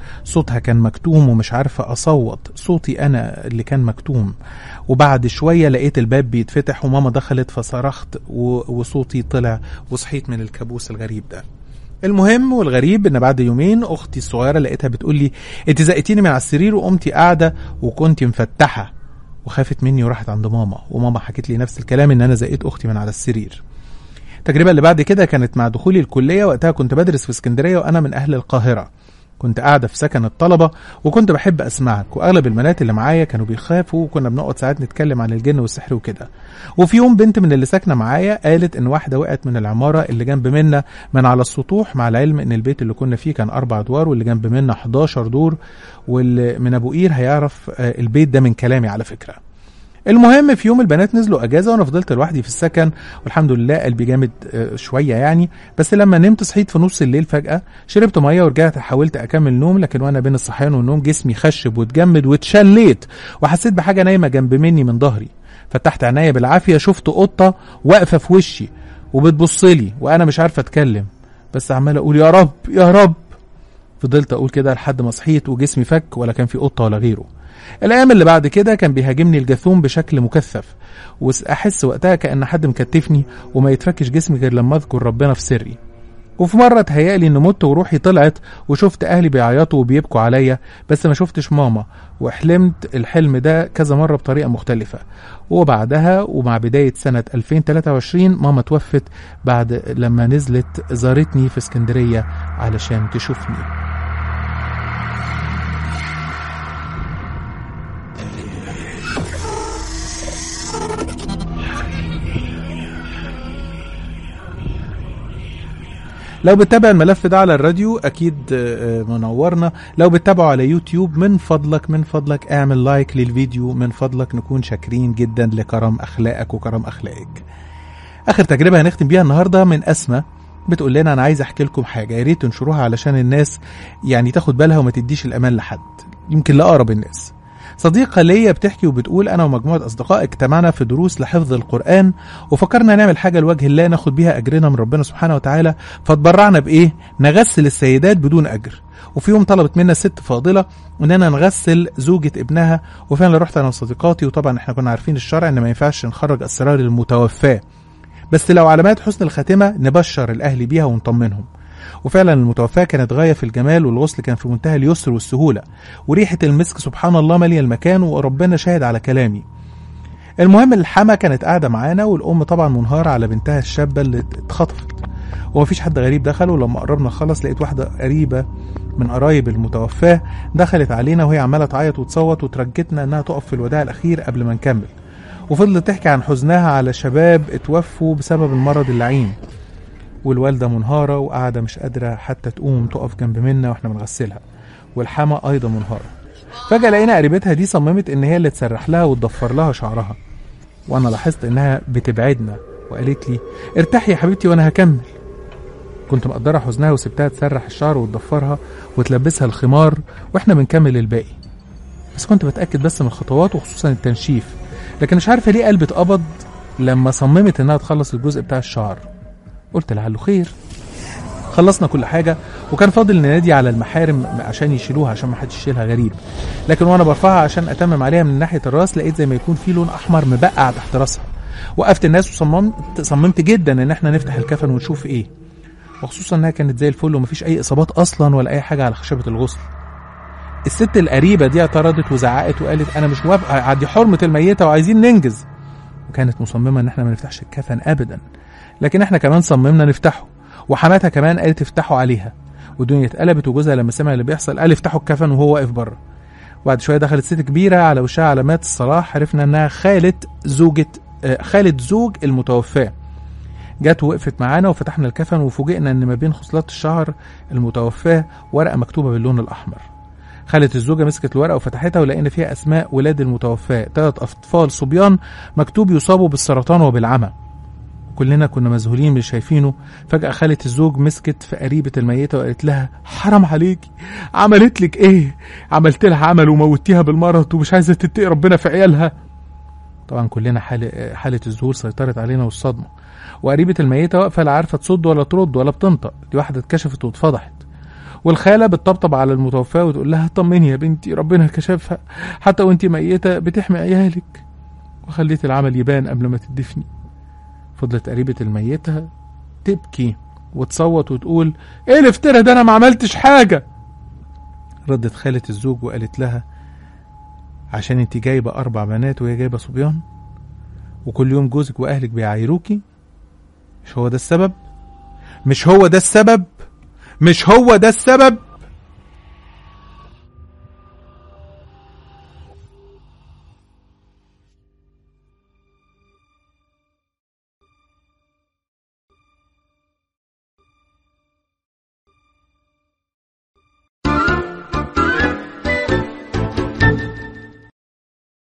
صوتها كان مكتوم ومش عارفة أصوت صوتي أنا اللي كان مكتوم وبعد شوية لقيت الباب بيتفتح وماما دخلت فصرخت و- وصوتي طلع وصحيت من الكابوس الغريب ده المهم والغريب ان بعد يومين اختي الصغيره لقيتها بتقول لي انت زقتيني من على السرير وقمتي قاعده وكنت مفتحه وخافت مني وراحت عند ماما وماما حكت لي نفس الكلام ان انا زقيت اختي من على السرير التجربه اللي بعد كده كانت مع دخولي الكليه وقتها كنت بدرس في اسكندريه وانا من اهل القاهره كنت قاعده في سكن الطلبه وكنت بحب اسمعك واغلب البنات اللي معايا كانوا بيخافوا وكنا بنقعد ساعات نتكلم عن الجن والسحر وكده وفي يوم بنت من اللي ساكنه معايا قالت ان واحده وقعت من العماره اللي جنب منا من على السطوح مع العلم ان البيت اللي كنا فيه كان اربع ادوار واللي جنب منا 11 دور واللي من ابو قير هيعرف آه، البيت ده من كلامي على فكره المهم في يوم البنات نزلوا اجازه وانا فضلت لوحدي في السكن والحمد لله قلبي جامد آه، شويه يعني بس لما نمت صحيت في نص الليل فجاه شربت ميه ورجعت حاولت اكمل نوم لكن وانا بين الصحيان والنوم جسمي خشب واتجمد واتشليت وحسيت بحاجه نايمه جنب مني من ظهري فتحت عينيا بالعافيه شفت قطه واقفه في وشي وبتبص لي وانا مش عارفه اتكلم بس عمال اقول يا رب يا رب فضلت اقول كده لحد ما صحيت وجسمي فك ولا كان في قطه ولا غيره الايام اللي بعد كده كان بيهاجمني الجاثوم بشكل مكثف واحس وقتها كان حد مكتفني وما يتفكش جسمي غير لما اذكر ربنا في سري وفي مرة تهيألي إن مت وروحي طلعت وشفت أهلي بيعيطوا وبيبكوا عليا بس ما شفتش ماما وحلمت الحلم ده كذا مرة بطريقة مختلفة وبعدها ومع بداية سنة 2023 ماما توفت بعد لما نزلت زارتني في اسكندرية علشان تشوفني لو بتتابع الملف ده على الراديو اكيد آه، منورنا لو بتتابعه على يوتيوب من فضلك من فضلك اعمل لايك للفيديو من فضلك نكون شاكرين جدا لكرم اخلاقك وكرم اخلاقك اخر تجربه هنختم بيها النهارده من اسمى بتقول لنا انا عايز احكي لكم حاجه يا ريت تنشروها علشان الناس يعني تاخد بالها وما تديش الامان لحد يمكن لاقرب الناس صديقة ليا بتحكي وبتقول أنا ومجموعة أصدقاء اجتمعنا في دروس لحفظ القرآن وفكرنا نعمل حاجة لوجه الله ناخد بيها أجرنا من ربنا سبحانه وتعالى فتبرعنا بإيه؟ نغسل السيدات بدون أجر وفي يوم طلبت منا ست فاضلة إننا نغسل زوجة ابنها وفعلا رحت أنا وصديقاتي وطبعا إحنا كنا عارفين الشرع إن ما ينفعش نخرج أسرار المتوفاة بس لو علامات حسن الخاتمة نبشر الأهل بيها ونطمنهم وفعلا المتوفاة كانت غاية في الجمال والغسل كان في منتهى اليسر والسهولة وريحة المسك سبحان الله مالية المكان وربنا شاهد على كلامي المهم الحما كانت قاعدة معانا والأم طبعا منهارة على بنتها الشابة اللي اتخطفت ومفيش حد غريب دخل ولما قربنا خلص لقيت واحدة قريبة من قرايب المتوفاة دخلت علينا وهي عمالة تعيط وتصوت وترجتنا انها تقف في الوداع الأخير قبل ما نكمل وفضلت تحكي عن حزنها على شباب اتوفوا بسبب المرض اللعين والوالدة منهارة وقاعدة مش قادرة حتى تقوم تقف جنب منا واحنا بنغسلها والحما أيضا منهارة فجأة لقينا قريبتها دي صممت إن هي اللي تسرح لها وتضفر لها شعرها وأنا لاحظت إنها بتبعدنا وقالت لي ارتاحي يا حبيبتي وأنا هكمل كنت مقدرة حزنها وسبتها تسرح الشعر وتضفرها وتلبسها الخمار واحنا بنكمل الباقي بس كنت بتأكد بس من الخطوات وخصوصا التنشيف لكن مش عارفة ليه قلبي اتقبض لما صممت انها تخلص الجزء بتاع الشعر قلت لعله خير خلصنا كل حاجة وكان فاضل ننادي على المحارم عشان يشيلوها عشان ما حدش يشيلها غريب لكن وانا برفعها عشان اتمم عليها من ناحية الراس لقيت زي ما يكون في لون احمر مبقع تحت راسها وقفت الناس وصممت صممت جدا ان احنا نفتح الكفن ونشوف ايه وخصوصا انها كانت زي الفل ومفيش اي اصابات اصلا ولا اي حاجة على خشبة الغسل الست القريبة دي اعترضت وزعقت وقالت انا مش موافقة دي حرمة الميتة وعايزين ننجز وكانت مصممة ان احنا ما نفتحش الكفن ابدا لكن احنا كمان صممنا نفتحه وحماتها كمان قالت افتحوا عليها والدنيا اتقلبت وجوزها لما سمع اللي بيحصل قال افتحوا الكفن وهو واقف بره وبعد شويه دخلت ست كبيره على وشها علامات الصلاح عرفنا انها خاله زوجة آه، خالة زوج المتوفاه جت وقفت معانا وفتحنا الكفن وفوجئنا ان ما بين خصلات الشعر المتوفاه ورقه مكتوبه باللون الاحمر خالة الزوجة مسكت الورقة وفتحتها ولقينا فيها أسماء ولاد المتوفاة ثلاث أطفال صبيان مكتوب يصابوا بالسرطان وبالعمى كلنا كنا مذهولين مش شايفينه فجأة خالة الزوج مسكت في قريبة الميتة وقالت لها حرام عليكي عملت لك ايه عملت لها عمل وموتيها بالمرض ومش عايزة تتقي ربنا في عيالها طبعا كلنا حالة, حالة الذهول سيطرت علينا والصدمة وقريبة الميتة واقفة لا عارفة تصد ولا ترد ولا بتنطق دي واحدة اتكشفت واتفضحت والخالة بتطبطب على المتوفاة وتقول لها طمني يا بنتي ربنا كشفها حتى وانت ميتة بتحمي عيالك وخليت العمل يبان قبل ما تدفني فضلت قريبة الميتة تبكي وتصوت وتقول ايه الافتراء ده انا ما عملتش حاجة ردت خالة الزوج وقالت لها عشان انت جايبة أربع بنات وهي جايبة صبيان وكل يوم جوزك وأهلك بيعايروكي مش هو ده السبب مش هو ده السبب مش هو ده السبب